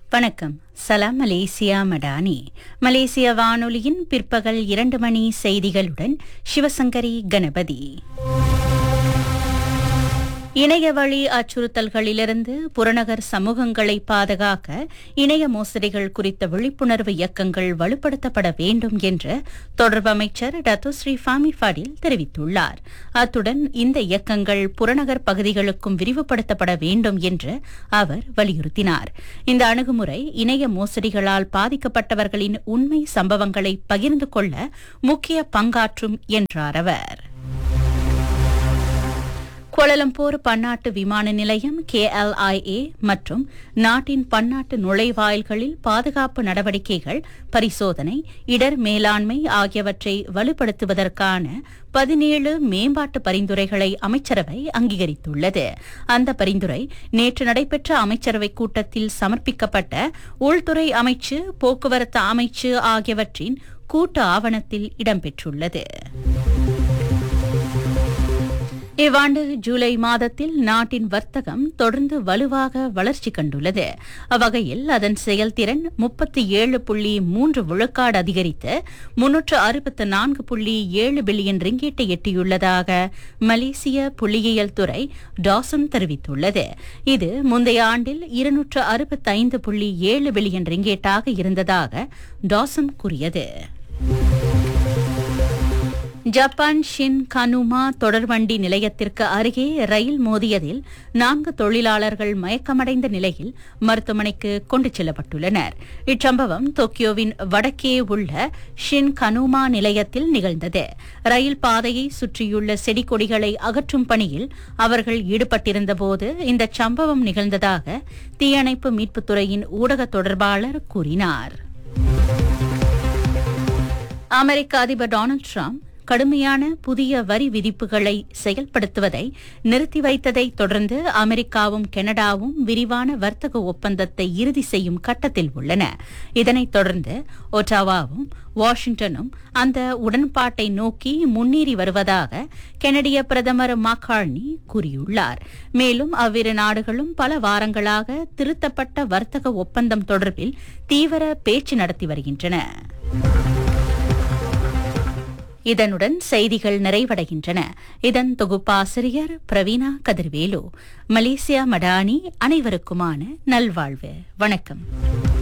வணக்கம் சலாம் மலேசியா மடானி மலேசிய வானொலியின் பிற்பகல் இரண்டு மணி செய்திகளுடன் சிவசங்கரி கணபதி இணைய வழி அச்சுறுத்தல்களிலிருந்து புறநகர் சமூகங்களை பாதுகாக்க இணைய மோசடிகள் குறித்த விழிப்புணர்வு இயக்கங்கள் வலுப்படுத்தப்பட வேண்டும் என்று தொடர்பு அமைச்சர் டத்துஸ்ரீ ஃபாமி ஃபடில் தெரிவித்துள்ளார் அத்துடன் இந்த இயக்கங்கள் புறநகர் பகுதிகளுக்கும் விரிவுபடுத்தப்பட வேண்டும் என்று அவர் வலியுறுத்தினார் இந்த அணுகுமுறை இணைய மோசடிகளால் பாதிக்கப்பட்டவர்களின் உண்மை சம்பவங்களை பகிர்ந்து கொள்ள முக்கிய பங்காற்றும் என்றார் அவர் கோலலம்பூர் பன்னாட்டு விமான நிலையம் கேஎல்ஐஏ மற்றும் நாட்டின் பன்னாட்டு நுழைவாயில்களில் பாதுகாப்பு நடவடிக்கைகள் பரிசோதனை இடர் மேலாண்மை ஆகியவற்றை வலுப்படுத்துவதற்கான பதினேழு மேம்பாட்டு பரிந்துரைகளை அமைச்சரவை அங்கீகரித்துள்ளது அந்த பரிந்துரை நேற்று நடைபெற்ற அமைச்சரவைக் கூட்டத்தில் சமர்ப்பிக்கப்பட்ட உள்துறை அமைச்சு போக்குவரத்து அமைச்சு ஆகியவற்றின் கூட்டு ஆவணத்தில் இடம்பெற்றுள்ளது இவ்வாண்டு ஜூலை மாதத்தில் நாட்டின் வர்த்தகம் தொடர்ந்து வலுவாக வளர்ச்சி கண்டுள்ளது அவ்வகையில் அதன் செயல்திறன் முப்பத்தி ஏழு புள்ளி மூன்று விழுக்காடு அதிகரித்து முன்னூற்று அறுபத்து நான்கு புள்ளி ஏழு பில்லியன் ரிங்கேட்டை எட்டியுள்ளதாக மலேசிய புள்ளியியல் துறை டாசன் தெரிவித்துள்ளது இது முந்தைய ஆண்டில் இருநூற்று அறுபத்தைந்து புள்ளி ஏழு பில்லியன் ரிங்கேட்டாக இருந்ததாக டாசன் கூறியது ஜப்பான் ஷின் கனுமா தொடர்வண்டி நிலையத்திற்கு அருகே ரயில் மோதியதில் நான்கு தொழிலாளர்கள் மயக்கமடைந்த நிலையில் மருத்துவமனைக்கு கொண்டு செல்லப்பட்டுள்ளனர் இச்சம்பவம் டோக்கியோவின் வடக்கே உள்ள ஷின் கனுமா நிலையத்தில் நிகழ்ந்தது ரயில் பாதையை சுற்றியுள்ள செடி கொடிகளை அகற்றும் பணியில் அவர்கள் ஈடுபட்டிருந்தபோது இந்த சம்பவம் நிகழ்ந்ததாக தீயணைப்பு மீட்புத்துறையின் ஊடக தொடர்பாளர் கூறினார் அமெரிக்க அதிபர் டொனால்டு டிரம்ப் கடுமையான புதிய வரி விதிப்புகளை செயல்படுத்துவதை நிறுத்தி வைத்ததை தொடர்ந்து அமெரிக்காவும் கனடாவும் விரிவான வர்த்தக ஒப்பந்தத்தை இறுதி செய்யும் கட்டத்தில் உள்ளன இதனைத் தொடர்ந்து ஒட்டாவாவும் வாஷிங்டனும் அந்த உடன்பாட்டை நோக்கி முன்னேறி வருவதாக கெனடிய பிரதமர் மக்கார்னி கூறியுள்ளார் மேலும் அவ்விரு நாடுகளும் பல வாரங்களாக திருத்தப்பட்ட வர்த்தக ஒப்பந்தம் தொடர்பில் தீவிர பேச்சு நடத்தி வருகின்றன இதனுடன் செய்திகள் நிறைவடைகின்றன இதன் தொகுப்பாசிரியர் பிரவீனா கதிர்வேலு மலேசியா மடானி அனைவருக்குமான நல்வாழ்வு வணக்கம்